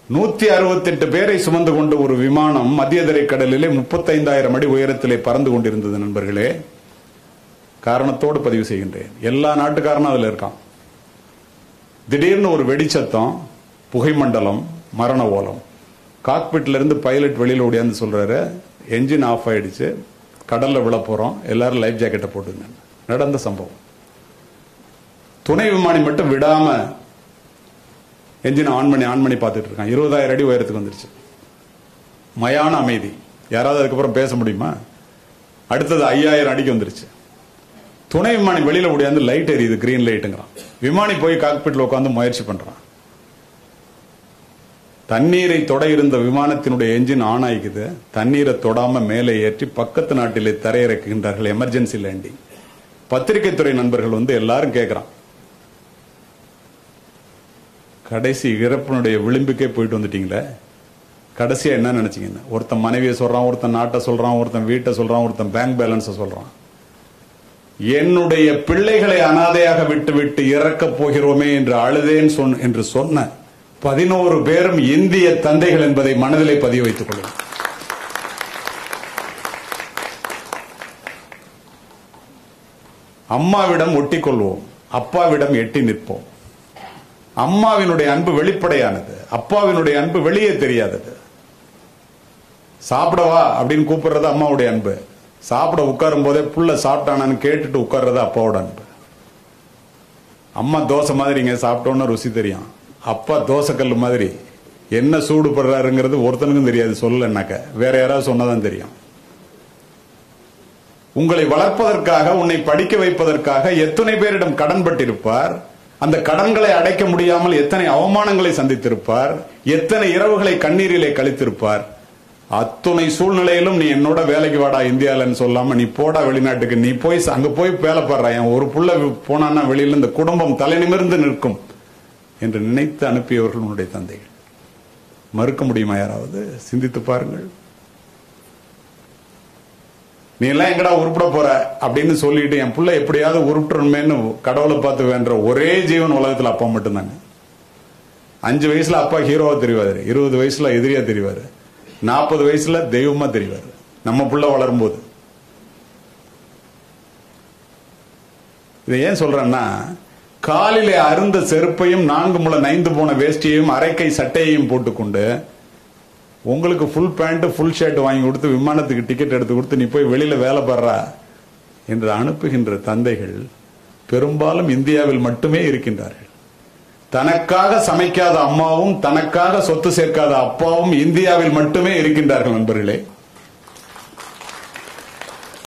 நூத்தி அறுபத்தெட்டு பேரை சுமந்து கொண்ட ஒரு விமானம் மத்திய தரைக்கடலிலே முப்பத்தைந்தாயிரம் அடி உயரத்திலே பறந்து கொண்டிருந்தது நண்பர்களே காரணத்தோடு பதிவு செய்கின்றேன் எல்லா நாட்டுக்காரனும் அதுல இருக்கான் திடீர்னு ஒரு வெடிச்சத்தம் புகைமண்டலம் மரண ஓலம் காக்பிட்ல இருந்து பைலட் வெளியில ஓடியாந்து சொல்றாரு என்ஜின் ஆஃப் ஆயிடுச்சு கடல்ல விழ போறோம் எல்லாரும் லைஃப் ஜாக்கெட்டை போட்டுங்க நடந்த சம்பவம் துணை விமானி மட்டும் விடாம என்ஜின் ஆன் பண்ணி ஆன் பண்ணி பார்த்துட்டு இருக்கான் இருபதாயிரம் அடி உயரத்துக்கு வந்துருச்சு மயான அமைதி யாராவது அதுக்கப்புறம் பேச முடியுமா அடுத்தது ஐயாயிரம் அடிக்கு வந்துருச்சு துணை விமானி வெளியில ஓடியாந்து லைட் எரியுது கிரீன் லைட்டுங்கிறான் விமானி போய் காக்பிட்ல உட்காந்து முயற்சி பண்றான் தண்ணீரை தொட இருந்த விமானத்தினுடைய என்ஜின் ஆன் ஆயிக்குது தண்ணீரை தொடாம மேலே ஏற்றி பக்கத்து நாட்டிலே தரையிறக்குகின்றார்கள் எமர்ஜென்சி லேண்டிங் பத்திரிகை துறை நண்பர்கள் வந்து எல்லாரும் கேட்கறான் கடைசி இறப்பினுடைய விளிம்புக்கே போயிட்டு வந்துட்டீங்களே கடைசியா என்ன நினைச்சீங்க ஒருத்தன் மனைவியை சொல்றான் ஒருத்தன் நாட்டை சொல்றான் ஒருத்தன் வீட்டை சொல்றான் ஒருத்தன் பேங்க் பேலன்ஸை சொல்றான் என்னுடைய பிள்ளைகளை அனாதையாக விட்டு விட்டு இறக்கப் போகிறோமே என்று அழுதேன் சொன் என்று சொன்ன பதினோரு பேரும் இந்திய தந்தைகள் என்பதை மனதிலே பதிய வைத்துக் கொள்ளுங்கள் அம்மாவிடம் ஒட்டிக்கொள்வோம் அப்பாவிடம் எட்டி நிற்போம் அம்மாவினுடைய அன்பு வெளிப்படையானது அப்பாவினுடைய அன்பு வெளியே தெரியாதது சாப்பிடவா அப்படின்னு கூப்பிடுறது அம்மாவுடைய அன்பு சாப்பிட உட்காரும் போதே புள்ள சாப்பிட்டானான்னு கேட்டுட்டு உட்கார்றது அப்பாவோட அன்பு அம்மா தோசை மாதிரிங்க சாப்பிட்டோன்னு ருசி தெரியும் அப்பா தோசை கல் மாதிரி என்ன சூடு படுறாருங்கிறது ஒருத்தனுக்கும் தெரியாது சொல்லலைன்னாக்க வேற யாராவது சொன்னதான் தெரியும் உங்களை வளர்ப்பதற்காக உன்னை படிக்க வைப்பதற்காக எத்தனை பேரிடம் கடன் பட்டிருப்பார் அந்த கடன்களை அடைக்க முடியாமல் எத்தனை அவமானங்களை சந்தித்திருப்பார் எத்தனை இரவுகளை கண்ணீரிலே கழித்திருப்பார் அத்துணை சூழ்நிலையிலும் நீ என்னோட வேலைக்கு வாடா இந்தியாலன்னு சொல்லாம நீ போடா வெளிநாட்டுக்கு நீ போய் அங்க போய் வேலை பாடுற என் ஒரு புள்ள போனான்னா வெளியில இந்த குடும்பம் தலை நிமிர்ந்து நிற்கும் என்று நினைத்து அனுப்பியவர்கள் உன்னுடைய தந்தைகள் மறுக்க முடியுமா யாராவது சிந்தித்து பாருங்கள் நீ எல்லாம் எங்கடா உருப்பிட போற அப்படின்னு சொல்லிட்டு என் புள்ள எப்படியாவது உருப்பிடணுமேன்னு கடவுளை பார்த்து வேண்ட ஒரே ஜீவன் உலகத்துல அப்பா மட்டும்தாங்க அஞ்சு வயசுல அப்பா ஹீரோவா தெரிவாரு இருபது வயசுல எதிரியா தெரிவாரு நாற்பது வயசுல தெய்வமா தெரிவாரு நம்ம புள்ள வளரும்போது இதை ஏன் சொல்றேன்னா காலிலே அருந்த செருப்பையும் நான்கு முளை நைந்து போன வேஷ்டியையும் அரைக்கை சட்டையையும் போட்டுக்கொண்டு உங்களுக்கு ஃபுல் பேண்ட் ஃபுல் ஷர்ட் வாங்கி கொடுத்து விமானத்துக்கு டிக்கெட் எடுத்து கொடுத்து நீ போய் வெளியில வேலை பாடுறா என்று அனுப்புகின்ற தந்தைகள் பெரும்பாலும் இந்தியாவில் மட்டுமே இருக்கின்றார்கள் தனக்காக சமைக்காத அம்மாவும் தனக்காக சொத்து சேர்க்காத அப்பாவும் இந்தியாவில் மட்டுமே இருக்கின்றார்கள் நண்பர்களே